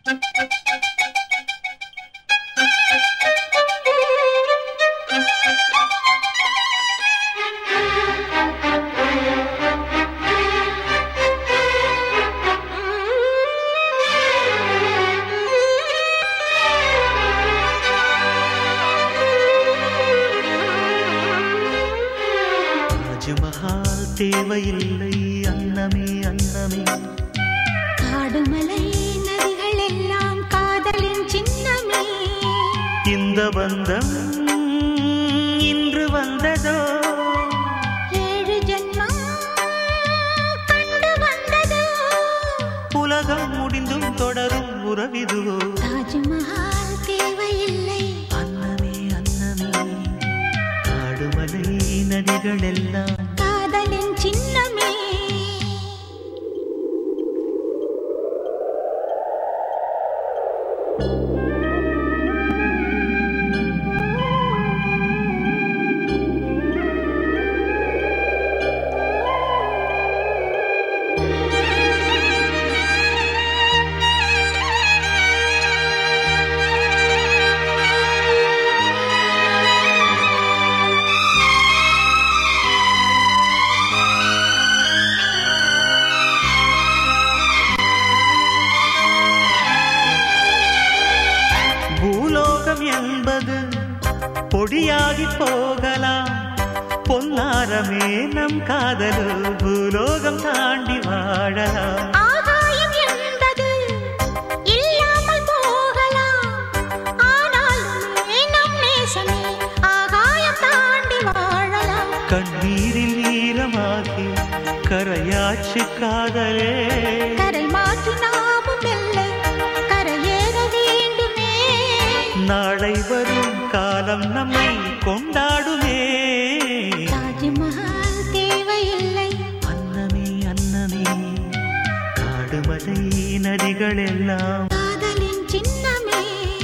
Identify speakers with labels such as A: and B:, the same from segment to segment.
A: தாஜ்மஹால் தேவையில்லை அன்னமே அன்னமே
B: காடுமலை நதிகள் எல்லாம் காதலின் சின்னமே
A: இந்த பந்தம் இன்று வந்ததோ
B: ஏழு ஜென்மம் கண்டு வந்ததோ
A: உலகம் முடிந்தும் தொடரும் உறவிதுவோ
B: தாஜ்மஹால் தேவையில்லை
A: அன்னமே அன்னமே காடுமலை நதிகள் எல்லாம்
B: காதலின் சின்னமே
A: பூலோகம் என்பது பொடியாகி போகலாம் பொன்னாரமே நம் காதலு பூலோகம் தாண்டி வாழலாம்
B: ஆகாயம் என்பது இல்லாமல் போகலாம் ஆனாலுமே நம் நேசமே ஆகாயம் தாண்டி வாழலாம்
A: கண்ணீரில் ஈரமாகி கரையாச்சு காதலே
B: கரை மாற்றி நாமும் வெல்ல கரையேற வேண்டுமே
A: நாளை வரும் காலம் நம்மை கொண்டாடுமே
B: தாஜ்மஹால் தேவையில்லை
A: அன்னமே அன்னமே காடுமலை நதிகள் எல்லாம்
B: காதலின் சின்னமே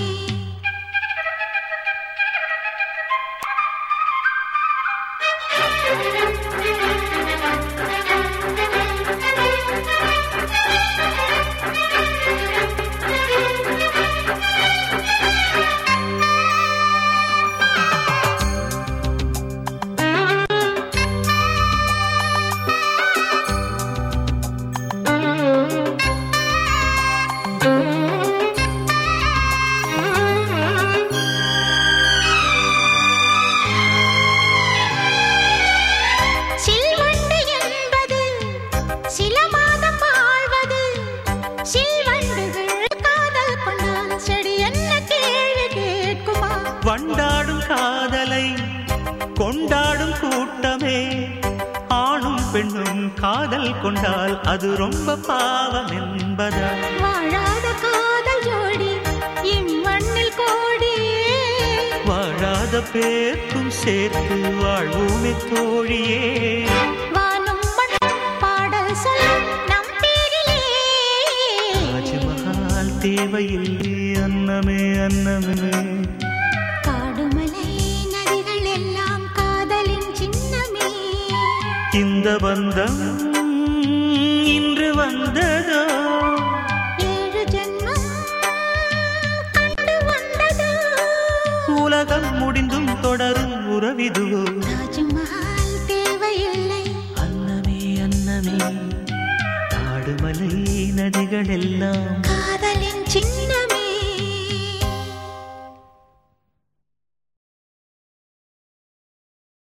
B: சில்வண்டு என்பது சில மாதம் வாழ்வது சில்வண்டுகள் காதல் கொண்டால் செடி என்ன கேள்வி கேட்குமா
A: வண்டாடும் காதலை கொண்டாடும் கூட்டமே ஆணும் பெண்ணும் காதல் கொண்டால் அது ரொம்ப பாவம் என்பதா
B: வாழாத காதல் ஜோடி இம்மண்ணில் கோடியே
A: வாழாத பேர்க்கும் சேர்த்து வாழ்வுமே தோழியே
B: வானும் மண்ணும் பாடல் சொல்லும் நம் பேரிலே
A: தாஜ்மஹால் தேவையில்லை அன்னமே அன்னமே
B: காடுமலை நதிகள் எல்லாம் காதலின் சின்னமே
A: இந்த பந்தம் இன்று வந்ததோ
B: ஏழு ஜென்மம் கண்டு வந்ததோ
A: உலகம் முடிந்தும் தொடரும் உறவிதுவோ
B: தாஜ்மஹால் தேவையில்லை
A: அன்னமே அன்னமே காடுமலை நதிகள் எல்லாம்
B: காதலின்